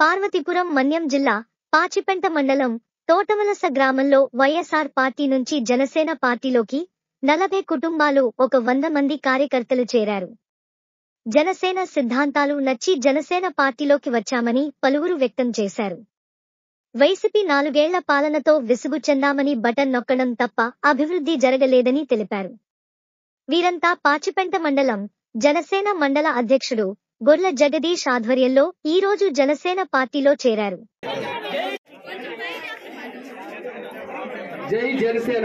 పార్వతీపురం మన్యం జిల్లా పాచిపెంట మండలం తోటవలస గ్రామంలో వైఎస్ఆర్ పార్టీ నుంచి జనసేన పార్టీలోకి నలభై కుటుంబాలు ఒక వంద మంది కార్యకర్తలు చేరారు జనసేన సిద్ధాంతాలు నచ్చి జనసేన పార్టీలోకి వచ్చామని పలువురు వ్యక్తం చేశారు వైసీపీ నాలుగేళ్ల పాలనతో విసుగు చెందామని బటన్ నొక్కడం తప్ప అభివృద్ధి జరగలేదని తెలిపారు వీరంతా పాచిపెంట మండలం జనసేన మండల అధ్యక్షుడు గొర్ల జగదీష్ ఆధ్వర్యంలో ఈ రోజు జనసేన పార్టీలో చేరారు జై జనసేన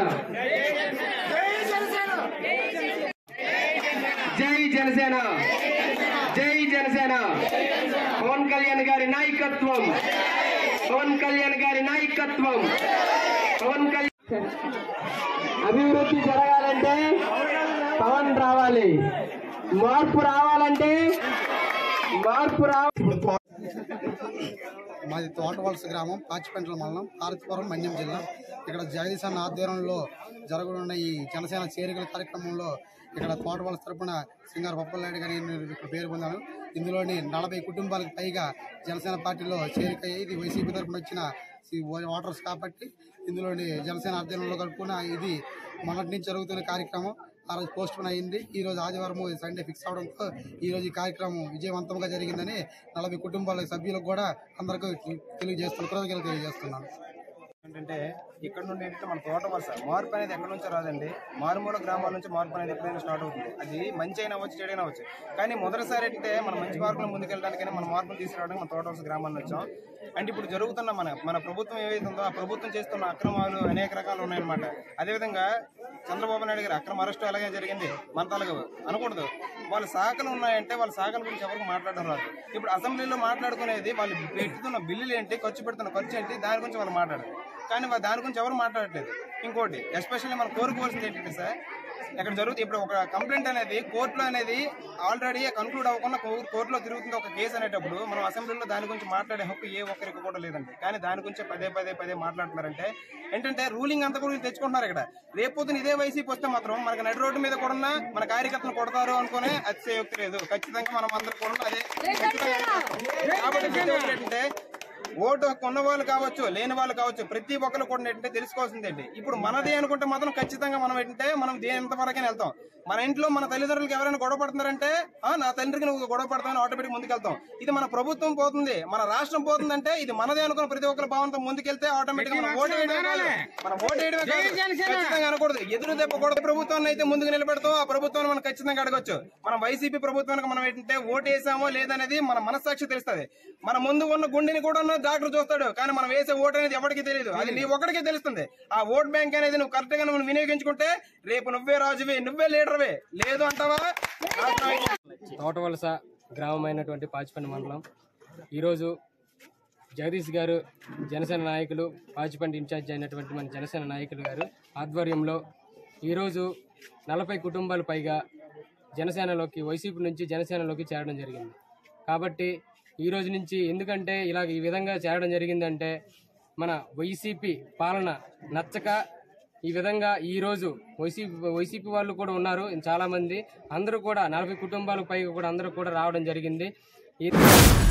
జై జనసేన జై జనసేన పవన్ కళ్యాణ్ గారి నాయకత్వం పవన్ కళ్యాణ్ గారి నాయకత్వం పవన్ కళ్యాణ్ అభివృద్ధి జరగాలంటే పవన్ రావాలి మార్పు రావాలంటే మార్పు రావాలి మాది తోటవలస గ్రామం పాచిపెంటల మండలం పార్వతీపురం మన్యం జిల్లా ఇక్కడ జగదీశ్ అన్న ఆధ్వర్యంలో జరగనున్న ఈ జనసేన చేరికల కార్యక్రమంలో ఇక్కడ తోటవలస తరపున సింగారు పప్పలనాయుడు గారి నేను ఇక్కడ పేరు పొందాను ఇందులోని నలభై కుటుంబాలకు పైగా జనసేన పార్టీలో చేరిక అయ్యి ఇది వైసీపీ తరపున వచ్చిన ఈ ఓటర్స్ కాబట్టి ఇందులోని జనసేన ఆధ్వర్యంలో కలుపుకున్న ఇది మొన్నటి నుంచి జరుగుతున్న కార్యక్రమం ఆ రోజు పోస్ట్ పోన్ అయింది ఈ రోజు ఆదివారం సండే ఫిక్స్ అవడంతో ఈ రోజు ఈ కార్యక్రమం విజయవంతంగా జరిగిందని నలభై కుటుంబాల సభ్యులకు కూడా అందరికీ తెలియజేస్తున్నాను కృతజ్ఞతలు తెలియజేస్తున్నాను ఏంటంటే ఇక్కడ నుండి ఏంటంటే మన తోట వలస మార్పు అనేది ఎక్కడి నుంచో రాదండి మారుమూల గ్రామాల నుంచి మార్పు అనేది ఎప్పుడైనా స్టార్ట్ అవుతుంది అది మంచి అయినా అవ్వచ్చు చెడైనా అవ్వచ్చు కానీ మొదటిసారి ఏంటంటే మన మంచి మార్పులు ముందుకెళ్ళడానికైనా మన మార్పులు తీసుకురావడానికి మన తోట వలస గ్రామాల వచ్చాం అంటే ఇప్పుడు జరుగుతున్న మన మన ప్రభుత్వం ఏవైతే ఉందో ఆ ప్రభుత్వం చేస్తున్న అక్రమాలు అనేక రకాలు ఉన్నాయన్నమాట అదేవిధంగా చంద్రబాబు నాయుడు గారి అక్రమ అరెస్టు అలాగే జరిగింది మన తలగ అనకూడదు వాళ్ళ శాఖలు ఉన్నాయంటే వాళ్ళ శాఖల గురించి ఎవరికి మాట్లాడడం రాదు ఇప్పుడు అసెంబ్లీలో మాట్లాడుకునేది వాళ్ళు పెడుతున్న బిల్లులు ఏంటి ఖర్చు పెడుతున్న ఖర్చు ఏంటి దాని గురించి వాళ్ళు మాట్లాడరు కానీ వా- దాని గురించి ఎవరు మాట్లాడట్లేదు ఇంకోటి ఎస్పెషల్లీ మనం కోరుకోవాల్సింది ఏంటంటే సార్ ఇక్కడ జరుగుతుంది ఇప్పుడు ఒక కంప్లైంట్ అనేది కోర్టులో అనేది ఆల్రెడీ కన్క్లూడ్ అవ్వకుండా కో- కోర్టులో తిరుగుతుంది ఒక కేసు అనేటప్పుడు మనం అసెంబ్లీలో దాని గురించి మాట్లాడే హక్కు ఏ ఒక్కరికి కూడా లేదండి కానీ దాని గురించి పదే పదే పదే మాట్లాడుతున్నారంటే ఏంటంటే రూలింగ్ అంతా కూడా వీళ్ళు తెచ్చుకుంటున్నారు ఇక్కడ రేపొద్దున ఇదే వైసీపీ వస్తే మాత్రం మనకి నడి రోడ్డు మీద కూడా మన కార్యకర్తలు కొడతారు అనుకునే అతిశయోక్తి లేదు ఖచ్చితంగా మనం అందరం కూడా అదే ఖచ్చితంగా కాబట్టి ప్రతి ఒక్కరు ఏంటంటే ఓటు హక్కు ఉన్న వాళ్ళు కావచ్చు లేని వాళ్ళు కావచ్చు ప్రతి ఒక్కరు కూడా ఏంటంటే తెలుసుకోవాల్సింది ఏంటి ఇప్పుడు మనదే అనుకుంటే మాత్రం ఖచ్చితంగా మనం ఏంటంటే మనం దేని ఎంతవరకైనా వెళ్తాం మన ఇంట్లో మన తల్లిదండ్రులకు ఎవరైనా గొడవ పడుతున్నారంటే ఆ, నా తండ్రికి నువ్వు గొడవ పడతావని ఆటోమేటిక్ ముందుకెళ్తాం ఇది మన ప్రభుత్వం పోతుంది మన రాష్ట్రం పోతుందంటే ఇది మనదే అనుకున్న ప్రతి ఒక్కరి భావంతో ముందుకెళ్తే ఆటోమేటిక్ మనం ఓటు వేయడమే కాదు. మనం ఓటు వేయడమే కాదు. ఖచ్చితంగా అనకూడదు ఎదురు దెబ్బకూడదు ప్రభుత్వాన్ని అయితే ముందుకు నిలబెడతాం ఆ ప్రభుత్వాన్ని మనం ఖచ్చితంగా అడగొచ్చు మనం వైసీపీ ప్రభుత్వానికి మనం ఏంటంటే ఓటు వేసామో లేదనేది మన మనస్సాక్షి తెలుస్తుంది మన ముందు ఉన్న గుండెని కూడా డాక్టర్ చూస్తాడు కానీ మనం వేసే ఓటు అనేది ఎవరికి తెలియదు అది నీ ఒక్కడికే తెలుస్తుంది ఆ ఓట్ బ్యాంక్ అనేది నువ్వు కరెక్ట్ గా నువ్వు వినియోగించుకుంటే రేపు నువ్వే రాజువి నువ్వే లీడర్వే లేదు అంటావా నాశనం అయిపోతుంది. తోటవలస గ్రామమైనటువంటి పాచిపండి మండలం ఈరోజు జగదీష్ గారు జనసేన నాయకులు పాచిపండి ఇన్ఛార్జ్ అయినటువంటి మన జనసేన నాయకులు గారు ఆధ్వర్యంలో ఈరోజు నలభై కుటుంబాలు పైగా జనసేనలోకి వైసీపీ నుంచి జనసేనలోకి చేరడం జరిగింది కాబట్టి ఈ రోజు నుంచి ఎందుకంటే ఇలా ఈ విధంగా చేరడం జరిగిందంటే మన వైసీపీ పాలన నచ్చక ఈ విధంగా ఈ రోజు వైసీపీ వైసీపీ వాళ్ళు కూడా ఉన్నారు చాలా మంది అందరూ కూడా నలభై కుటుంబాల పైగా కూడా అందరూ కూడా రావడం జరిగింది ఈ